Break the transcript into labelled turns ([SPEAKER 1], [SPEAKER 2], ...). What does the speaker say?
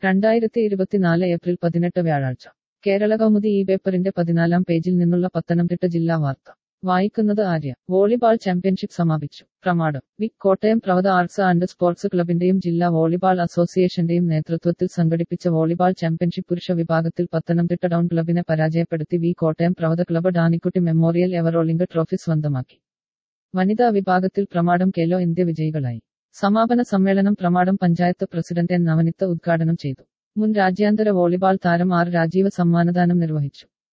[SPEAKER 1] രണ്ടായിരത്തി ഇരുപത്തിനാല് ഏപ്രിൽ പതിനെട്ട് വ്യാഴാഴ്ച കേരള കൗമുദി ഈ പേപ്പറിന്റെ പതിനാലാം പേജിൽ നിന്നുള്ള പത്തനംതിട്ട ജില്ലാ വാർത്ത വായിക്കുന്നത് ആര്യ വോളിബാൾ ചാമ്പ്യൻഷിപ്പ് സമാപിച്ചു പ്രമാണം V Kottayam Pravatha arts and sports ക്ലബിന്റെയും ജില്ലാ വോളിബാൾ അസോസിയേഷന്റെയും നേതൃത്വത്തിൽ സംഘടിപ്പിച്ച വോളിബാൾ ചാമ്പ്യൻഷിപ്പ് പുരുഷ വിഭാഗത്തിൽ പത്തനംതിട്ട ടൗൺ ക്ലബിനെ പരാജയപ്പെടുത്തി V Kottayam Pravatha club Danikutty memorial ever rolling trophy സ്വന്തമാക്കി വനിതാ വിഭാഗത്തിൽ പ്രമാടം കേലോ ഇന്ത്യ വിജയികളായി സമാപന സമ്മേളനം പ്രമാടം പഞ്ചായത്ത് പ്രസിഡന്റ് എൻ നവനിത്ത ഉദ്ഘാടനം ചെയ്തു മുൻ രാജ്യാന്തര വോളിബാൾ താരം ആർ രാജീവ് സമ്മാനദാനം നിർവഹിച്ചു